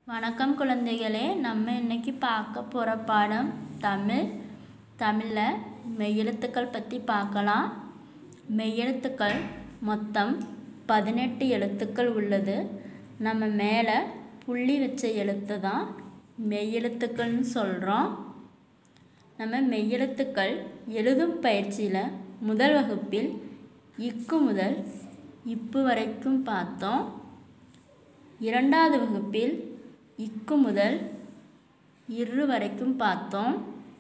வணக்கம் குழந்தைகளே நம்ம இன்னைக்கு பார்க்க போகிற பாடம் தமிழ் தமிழில் மெய்யெழுத்துக்கள் பற்றி பார்க்கலாம் மெய்யெழுத்துக்கள் மொத்தம் பதினெட்டு எழுத்துக்கள் உள்ளது நம்ம மேலே புள்ளி வச்ச எழுத்து தான் மெய்யெழுத்துக்கள்னு சொல்கிறோம் நம்ம மெய்யெழுத்துக்கள் எழுதும் பயிற்சியில் முதல் வகுப்பில் இக்கு முதல் இப்பு வரைக்கும் பார்த்தோம் இரண்டாவது வகுப்பில் இக்கு முதல் இரு வரைக்கும் பார்த்தோம்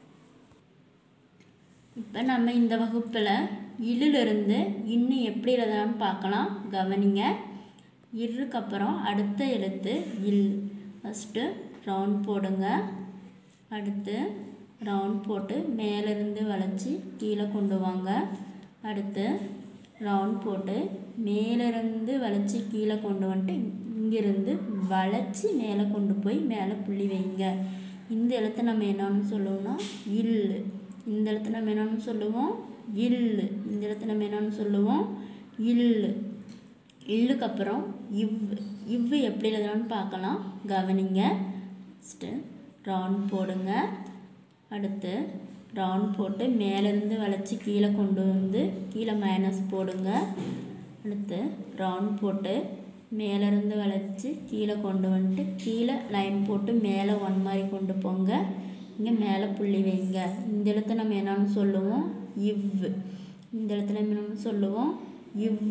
இப்போ நம்ம இந்த வகுப்பில் இலிருந்து இன்னும் எப்படி எழுதலாம்னு பார்க்கலாம் கவனிங்க இருக்கு அப்புறம் அடுத்த எழுத்து இல் ஃபஸ்ட்டு ரவுண்ட் போடுங்க அடுத்து ரவுண்ட் போட்டு மேலேருந்து வளைச்சி கீழே கொண்டு வாங்க அடுத்து ரவுண்ட் போட்டு மேலேருந்து வளைச்சி கீழே கொண்டு வந்துட்டு இங்கிருந்து வளைச்சி மேலே கொண்டு போய் மேலே புள்ளி வைங்க இந்த எழுத்தை நம்ம என்னன்னு சொல்லுவோம்னா இல் இந்த எழுத்தை நம்ம என்னன்னு சொல்லுவோம் இல் இந்த எழுத்தை நம்ம என்னன்னு சொல்லுவோம் இல் இல்லுக்கு அப்புறம் இவ் இவ்வு எப்படி எழுதலாம்னு பார்க்கலாம் கவனிங்க ஃபஸ்ட்டு ரவுண்ட் போடுங்க அடுத்து ரவுண்ட் போட்டு மேலேருந்து வளைச்சி கீழே கொண்டு வந்து கீழே மைனஸ் போடுங்க அடுத்து ரவுண்ட் போட்டு மேலேருந்து வளைச்சி கீழே கொண்டு வந்துட்டு கீழே லைன் போட்டு மேலே ஒன் மாதிரி கொண்டு போங்க இங்கே மேலே புள்ளி வைங்க இந்த இடத்த நம்ம என்னன்னு சொல்லுவோம் இவ் இந்த இடத்துல நம்ம என்னன்னு சொல்லுவோம் இவ்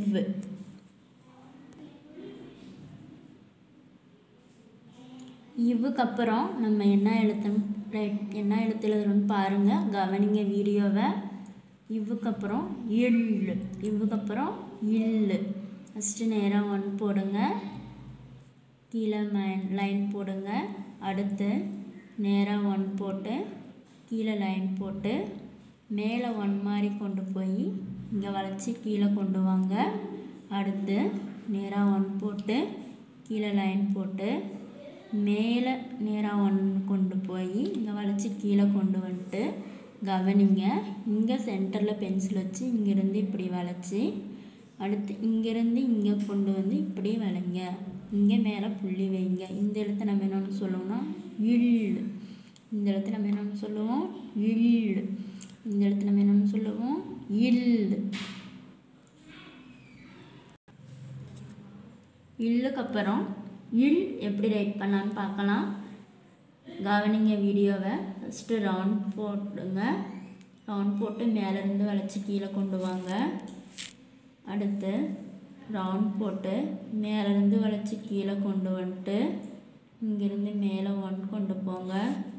இவ்வுக்கு அப்புறம் நம்ம என்ன எழுத்து ரைட் என்ன எழுத்து எழுதுறோம்னு பாருங்கள் கவனிங்க வீடியோவை இவ்வுக்கு அப்புறம் இல் இவ்வுக்கு அப்புறம் இல் ஃபஸ்ட்டு நேராக ஒன் போடுங்க கீழே மைன் லைன் போடுங்க அடுத்து நேராக ஒன் போட்டு கீழே லைன் போட்டு மேலே ஒன் மாதிரி கொண்டு போய் இங்கே வளைச்சி கீழே கொண்டு வாங்க அடுத்து நேராக ஒன் போட்டு கீழே லைன் போட்டு மேலே நேராக ஒன் கொண்டு போய் இங்கே வளைச்சி கீழே கொண்டு வந்துட்டு கவனிங்க இங்கே சென்டரில் பென்சில் வச்சு இங்கேருந்து இப்படி வளைச்சி அடுத்து இங்கேருந்து இங்கே கொண்டு வந்து இப்படி வளைங்க இங்கே மேலே புள்ளி வைங்க இந்த இடத்த நம்ம என்னென்னு சொல்லுவோம்னா இல் இந்த இடத்த நம்ம என்னென்னு சொல்லுவோம் இல் இந்த இடத்த நம்ம என்னென்னு சொல்லுவோம் இல் இல்லுக்கு அப்புறம் இல் எப்படி ரைட் பண்ணலான்னு பார்க்கலாம் கவனிங்க வீடியோவை ஃபஸ்ட்டு ரவுண்ட் போட்டுங்க ரவுண்ட் போட்டு மேலேருந்து வளைச்சி கீழே கொண்டு வாங்க அடுத்து ரவுண்ட் போட்டு மேலேருந்து வளைச்சி கீழே கொண்டு வந்துட்டு இங்கேருந்து மேலே ஒன் கொண்டு போங்க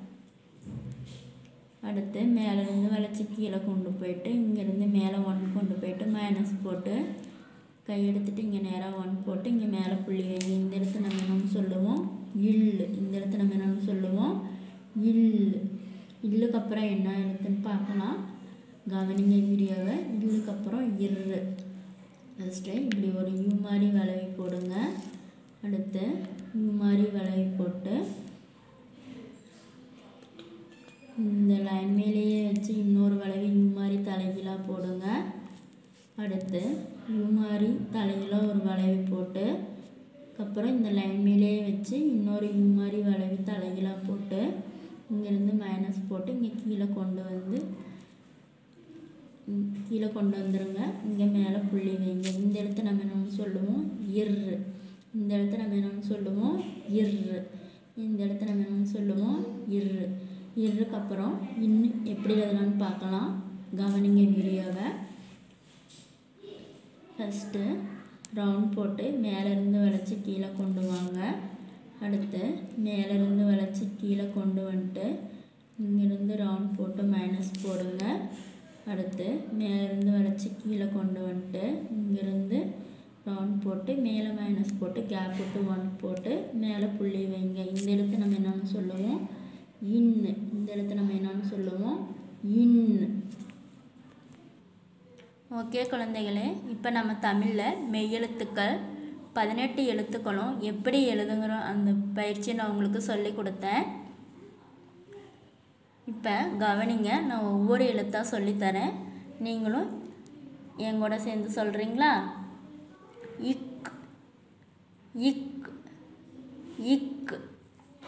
அடுத்து மேலேருந்து வளைச்சி கீழே கொண்டு போயிட்டு இங்கேருந்து மேலே ஒன் கொண்டு போயிட்டு மைனஸ் போட்டு கை எடுத்துட்டு இங்கே நேராக ஒன் போட்டு இங்கே மேலே புள்ளி வைங்க இந்த இடத்த நம்ம என்னன்னு சொல்லுவோம் இல் இந்த இடத்த நம்ம என்னன்னு சொல்லுவோம் இல் இல்லுக்கு அப்புறம் என்ன எழுத்துன்னு பார்க்கலாம் கவனிங்க வீடியோவை இல்லுக்கு அப்புறம் இரு ஃபஸ்ட்டு இப்படி ஒரு யூ மாதிரி வளைவி போடுங்க அடுத்து யூ மாதிரி வளைவி போட்டு இந்த லைன் மேலேயே வச்சு இன்னொரு வளைவி யூ மாதிரி தலைகீழாக போடுங்க அடுத்து யூ மாதிரி தலைகீழாக ஒரு வளைவி போட்டு அப்புறம் இந்த லைன் மேலேயே வச்சு இன்னொரு யூ மாதிரி வளைவி தலைகீழாக போட்டு இங்கேருந்து மைனஸ் போட்டு இங்கே கீழே கொண்டு வந்து கீழே கொண்டு வந்துடுங்க இங்கே மேலே புள்ளி வைங்க இந்த இடத்த நம்ம என்னென்னு சொல்லுவோம் இர் இந்த இடத்த நம்ம என்னென்னு சொல்லுவோம் இர் இந்த இடத்த நம்ம என்னென்னு சொல்லுவோம் இர் இருக்கு அப்புறம் இன்னும் எப்படி எழுதலாம்னு பார்க்கலாம் கவனிங்க வீடியோவை ஃபஸ்ட்டு ரவுண்ட் போட்டு மேலேருந்து வளைச்சி கீழே கொண்டு வாங்க அடுத்து மேலேருந்து வளைச்சி கீழே கொண்டு வந்துட்டு இங்கேருந்து ரவுண்ட் போட்டு மைனஸ் போடுங்க அடுத்து மேலேருந்து வளைச்சி கீழே கொண்டு வந்துட்டு இங்கேருந்து ரவுண்ட் போட்டு மேலே மைனஸ் போட்டு கேப் போட்டு ஒன் போட்டு மேலே புள்ளி வைங்க இந்த இடத்த நம்ம என்னென்னு சொல்லுவோம் இன் இந்த இடத்த நம்ம என்னென்னு சொல்லுவோம் இன் ஓகே குழந்தைகளே இப்போ நம்ம தமிழில் மெய்யெழுத்துக்கள் பதினெட்டு எழுத்துக்களும் எப்படி எழுதுங்கிற அந்த பயிற்சியை நான் உங்களுக்கு சொல்லி கொடுத்தேன் இப்போ கவனிங்க நான் ஒவ்வொரு எழுத்தாக சொல்லித்தரேன் நீங்களும் என் கூட சேர்ந்து சொல்கிறீங்களா இக் இக் இக்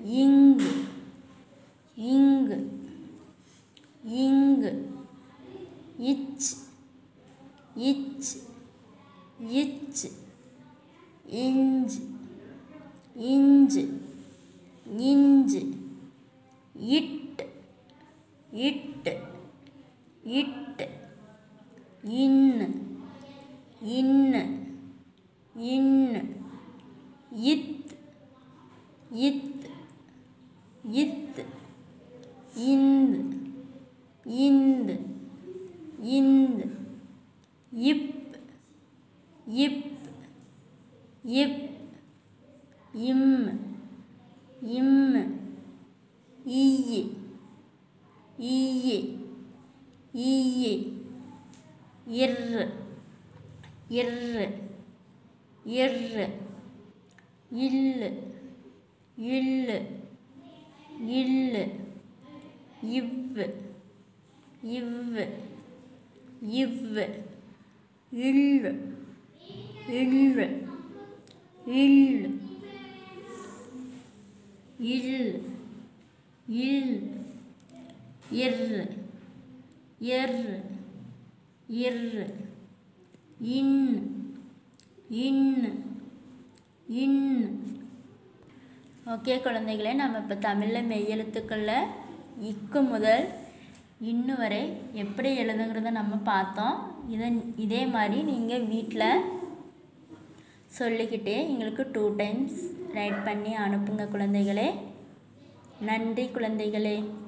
இங்கு இங்கு இங்கு இச் இச் இச் இஞ்சு இஞ்சு இஞ்சு இட் இட் இட் இன்னு இன்னு இன்னு இத் இத் இத் இந்து இந்து இந்து இப் இப் இப் இம் இம் ஈயி ஈயி ஈயி இர்ரு இர்ரு இர்ரு இல்லு இல்லு இல்லு இவ்வு இவ்வு இவ்வு இல்லு இல்லு இல்லு இல் இல் இர்ரு இர்ரு இர்ரு இன் இன் இன் ஓகே குழந்தைகளே நம்ம இப்போ தமிழில் மெய்யெழுத்துக்களில் இக்கு முதல் இன்னு வரை எப்படி எழுதுங்கிறத நம்ம பார்த்தோம் இதை இதே மாதிரி நீங்கள் வீட்டில் சொல்லிக்கிட்டே எங்களுக்கு டூ டைம்ஸ் ரைட் பண்ணி அனுப்புங்க குழந்தைகளே நன்றி குழந்தைகளே